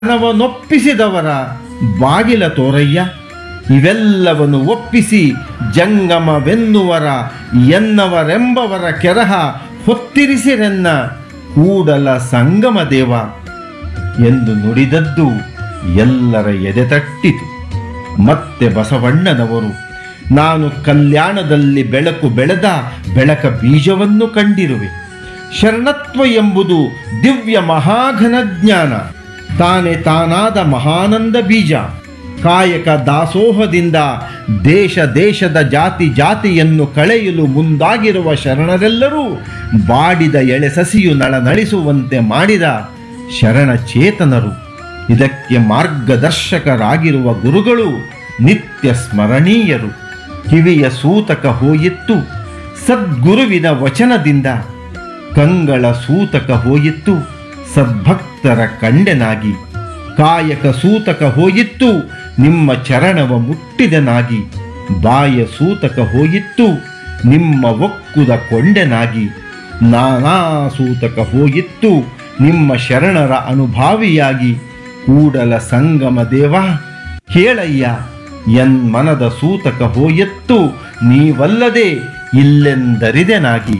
ನೊಪ್ಪಿಸಿದವರ ಬಾಗಿಲ ತೋರಯ್ಯ ಇವೆಲ್ಲವನ್ನು ಒಪ್ಪಿಸಿ ಜಂಗಮವೆನ್ನುವರ ಎನ್ನವರೆಂಬವರ ಕೆರಹ ಹೊತ್ತಿರಿಸಿರೆನ್ನ ಕೂಡಲ ಸಂಗಮ ದೇವ ಎಂದು ನುಡಿದದ್ದು ಎಲ್ಲರ ಎದೆ ತಟ್ಟಿತು ಮತ್ತೆ ಬಸವಣ್ಣನವರು ನಾನು ಕಲ್ಯಾಣದಲ್ಲಿ ಬೆಳಕು ಬೆಳೆದ ಬೆಳಕ ಬೀಜವನ್ನು ಕಂಡಿರುವೆ ಶರಣತ್ವ ಎಂಬುದು ದಿವ್ಯ ಮಹಾಘನ ಜ್ಞಾನ ತಾನೇ ತಾನಾದ ಮಹಾನಂದ ಬೀಜ ಕಾಯಕ ದಾಸೋಹದಿಂದ ದೇಶ ದೇಶದ ಜಾತಿ ಜಾತಿಯನ್ನು ಕಳೆಯಲು ಮುಂದಾಗಿರುವ ಶರಣರೆಲ್ಲರೂ ಬಾಡಿದ ಎಳೆಸಸಿಯು ನಳನಳಿಸುವಂತೆ ಮಾಡಿದ ಶರಣ ಚೇತನರು ಇದಕ್ಕೆ ಮಾರ್ಗದರ್ಶಕರಾಗಿರುವ ಗುರುಗಳು ನಿತ್ಯ ಸ್ಮರಣೀಯರು ಕಿವಿಯ ಸೂತಕ ಹೋಯಿತ್ತು ಸದ್ಗುರುವಿನ ವಚನದಿಂದ ಕಂಗಳ ಸೂತಕ ಹೋಯಿತ್ತು ಸದ್ಭಕ್ತರ ಕಂಡೆನಾಗಿ ಕಾಯಕ ಸೂತಕ ಹೋಯಿತ್ತು ನಿಮ್ಮ ಚರಣವ ಮುಟ್ಟಿದನಾಗಿ ಬಾಯ ಸೂತಕ ಹೋಯಿತ್ತು ನಿಮ್ಮ ಒಕ್ಕುದ ಕೊಂಡೆನಾಗಿ ನಾನಾ ಸೂತಕ ಹೋಯಿತ್ತು ನಿಮ್ಮ ಶರಣರ ಅನುಭಾವಿಯಾಗಿ ಕೂಡಲ ಸಂಗಮ ದೇವ ಕೇಳಯ್ಯ ಎನ್ ಮನದ ಸೂತಕ ಹೋಯತ್ತು ನೀವಲ್ಲದೆ ಇಲ್ಲೆಂದರಿದೆನಾಗಿ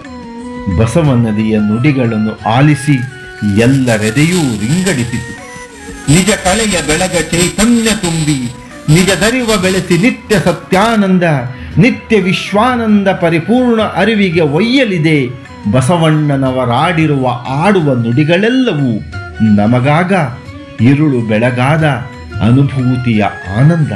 ಬಸವನದಿಯ ನುಡಿಗಳನ್ನು ಆಲಿಸಿ ಎಲ್ಲರೆದೆಯೂ ರಿಂಗಡಿಸಿತು ನಿಜ ಕಳೆಯ ಬೆಳಗ ಚೈತನ್ಯ ತುಂಬಿ ನಿಜ ದರಿವ ಬೆಳೆಸಿ ನಿತ್ಯ ಸತ್ಯಾನಂದ ನಿತ್ಯ ವಿಶ್ವಾನಂದ ಪರಿಪೂರ್ಣ ಅರಿವಿಗೆ ಒಯ್ಯಲಿದೆ ಬಸವಣ್ಣನವರಾಡಿರುವ ಆಡುವ ನುಡಿಗಳೆಲ್ಲವೂ ನಮಗಾಗ ಇರುಳು ಬೆಳಗಾದ ಅನುಭೂತಿಯ ಆನಂದ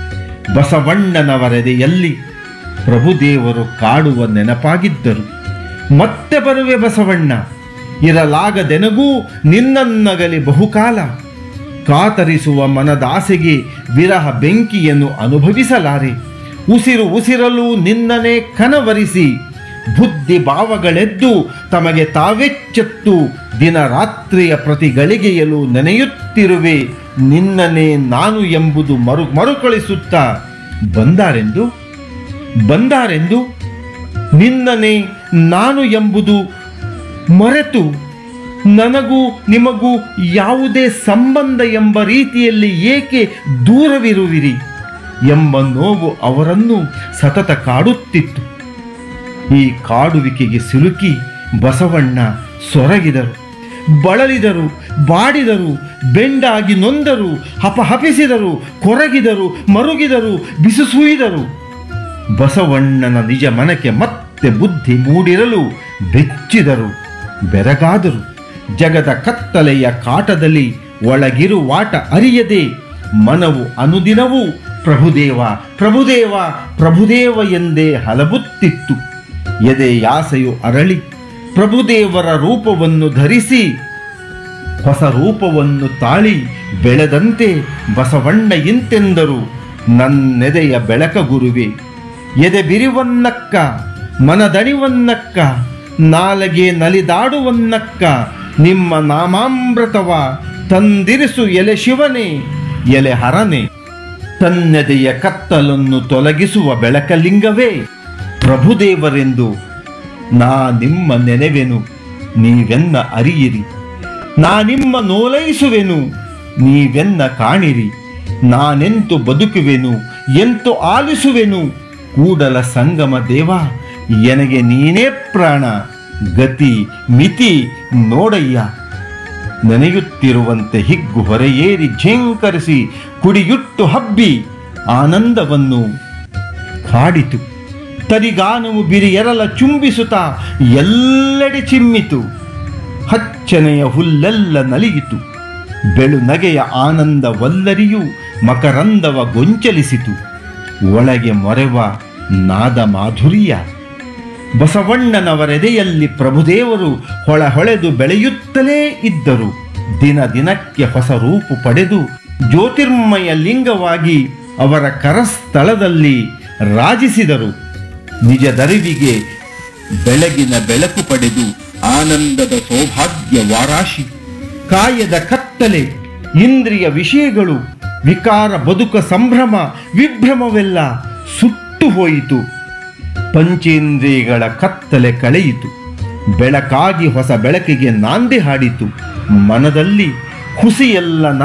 ಬಸವಣ್ಣನವರೆದೆಯಲ್ಲಿ ಪ್ರಭುದೇವರು ಕಾಡುವ ನೆನಪಾಗಿದ್ದರು ಮತ್ತೆ ಬರುವೆ ಬಸವಣ್ಣ ಇರಲಾಗದೆನಗೂ ನಿನ್ನನ್ನಗಲಿ ಬಹುಕಾಲ ಕಾತರಿಸುವ ಮನದಾಸೆಗೆ ವಿರಹ ಬೆಂಕಿಯನ್ನು ಅನುಭವಿಸಲಾರೆ ಉಸಿರು ಉಸಿರಲು ನಿನ್ನನೇ ಕನವರಿಸಿ ಬುದ್ಧಿ ಭಾವಗಳೆದ್ದು ತಮಗೆ ತಾವೆಚ್ಚೆತ್ತು ದಿನ ರಾತ್ರಿಯ ಪ್ರತಿ ಗಳಿಗೆಯಲು ನೆನೆಯುತ್ತಿರುವೆ ನಿನ್ನನೇ ನಾನು ಎಂಬುದು ಮರು ಮರುಕಳಿಸುತ್ತಾ ಬಂದಾರೆಂದು ಬಂದಾರೆಂದು ನಿನ್ನನೇ ನಾನು ಎಂಬುದು ಮರೆತು ನನಗೂ ನಿಮಗೂ ಯಾವುದೇ ಸಂಬಂಧ ಎಂಬ ರೀತಿಯಲ್ಲಿ ಏಕೆ ದೂರವಿರುವಿರಿ ಎಂಬ ನೋವು ಅವರನ್ನು ಸತತ ಕಾಡುತ್ತಿತ್ತು ಈ ಕಾಡುವಿಕೆಗೆ ಸಿಲುಕಿ ಬಸವಣ್ಣ ಸೊರಗಿದರು ಬಳಲಿದರು ಬಾಡಿದರು ಬೆಂಡಾಗಿ ನೊಂದರು ಹಪಹಪಿಸಿದರು ಕೊರಗಿದರು ಮರುಗಿದರು ಬಿಸುಸುಯಿದರು ಬಸವಣ್ಣನ ನಿಜ ಮನಕ್ಕೆ ಮತ್ತೆ ಬುದ್ಧಿ ಮೂಡಿರಲು ಬೆಚ್ಚಿದರು ಬೆರಗಾದರು ಜಗದ ಕತ್ತಲೆಯ ಕಾಟದಲ್ಲಿ ಒಳಗಿರುವಾಟ ಅರಿಯದೆ ಮನವು ಅನುದಿನವೂ ಪ್ರಭುದೇವ ಪ್ರಭುದೇವ ಪ್ರಭುದೇವ ಎಂದೇ ಹಲಬುತ್ತಿತ್ತು ಎದೆ ಯಾಸೆಯು ಅರಳಿ ಪ್ರಭುದೇವರ ರೂಪವನ್ನು ಧರಿಸಿ ಹೊಸ ರೂಪವನ್ನು ತಾಳಿ ಬೆಳೆದಂತೆ ಬಸವಣ್ಣ ಇಂತೆಂದರು ನನ್ನೆದೆಯ ಬೆಳಕ ಗುರುವೆ ಎದೆ ಬಿರಿವನ್ನಕ್ಕ ಮನದಣಿವನ್ನಕ್ಕ ನಾಲಗೆ ನಲಿದಾಡುವನ್ನಕ್ಕ ನಿಮ್ಮ ನಾಮಾಮೃತವ ತಂದಿರಿಸು ಎಲೆ ಶಿವನೇ ಎಲೆ ಹರನೆ ತನ್ನೆದೆಯ ಕತ್ತಲನ್ನು ತೊಲಗಿಸುವ ಬೆಳಕಲಿಂಗವೇ ಪ್ರಭುದೇವರೆಂದು ನಾ ನಿಮ್ಮ ನೆನೆವೆನು ನೀವೆನ್ನ ಅರಿಯಿರಿ ನಾ ನಿಮ್ಮ ನೋಲೈಸುವೆನು ನೀವೆನ್ನ ಕಾಣಿರಿ ನಾನೆಂತು ಬದುಕುವೆನು ಎಂತು ಆಲಿಸುವೆನು ಕೂಡಲ ಸಂಗಮ ದೇವ ಎನಗೆ ನೀನೇ ಪ್ರಾಣ ಗತಿ ಮಿತಿ ನೋಡಯ್ಯ ನೆನೆಯುತ್ತಿರುವಂತೆ ಹಿಗ್ಗು ಹೊರೆಯೇರಿ ಝೇಂಕರಿಸಿ ಕುಡಿಯುಟ್ಟು ಹಬ್ಬಿ ಆನಂದವನ್ನು ಕಾಡಿತು ತರಿಗಾನವು ಬಿರಿಯರಲ ಚುಂಬಿಸುತ್ತಾ ಎಲ್ಲೆಡೆ ಚಿಮ್ಮಿತು ಹಚ್ಚನೆಯ ಹುಲ್ಲೆಲ್ಲ ನಲಿಯಿತು ಬೆಳು ನಗೆಯ ಆನಂದ ವಲ್ಲರಿಯು ಮಕರಂದವ ಗೊಂಚಲಿಸಿತು ಒಳಗೆ ಮೊರೆವ ನಾದ ಮಾಧುರ್ಯ ಬಸವಣ್ಣನವರೆದೆಯಲ್ಲಿ ಪ್ರಭುದೇವರು ಹೊಳ ಹೊಳೆದು ಬೆಳೆಯುತ್ತಲೇ ಇದ್ದರು ದಿನ ದಿನಕ್ಕೆ ಹೊಸ ರೂಪು ಪಡೆದು ಜ್ಯೋತಿರ್ಮಯ ಲಿಂಗವಾಗಿ ಅವರ ಕರಸ್ಥಳದಲ್ಲಿ ರಾಜಿಸಿದರು ನಿಜದರಿವಿಗೆ ಬೆಳಗಿನ ಬೆಳಕು ಪಡೆದು ಆನಂದದ ಸೌಭಾಗ್ಯ ವಾರಾಶಿ ಕಾಯದ ಕತ್ತಲೆ ಇಂದ್ರಿಯ ವಿಷಯಗಳು ವಿಕಾರ ಬದುಕ ಸಂಭ್ರಮ ವಿಭ್ರಮವೆಲ್ಲ ಸುಟ್ಟು ಹೋಯಿತು ಪಂಚೇಂದ್ರಿಯಗಳ ಕತ್ತಲೆ ಕಳೆಯಿತು ಬೆಳಕಾಗಿ ಹೊಸ ಬೆಳಕಿಗೆ ನಾಂದಿ ಹಾಡಿತು ಮನದಲ್ಲಿ ಹುಸಿಯೆಲ್ಲ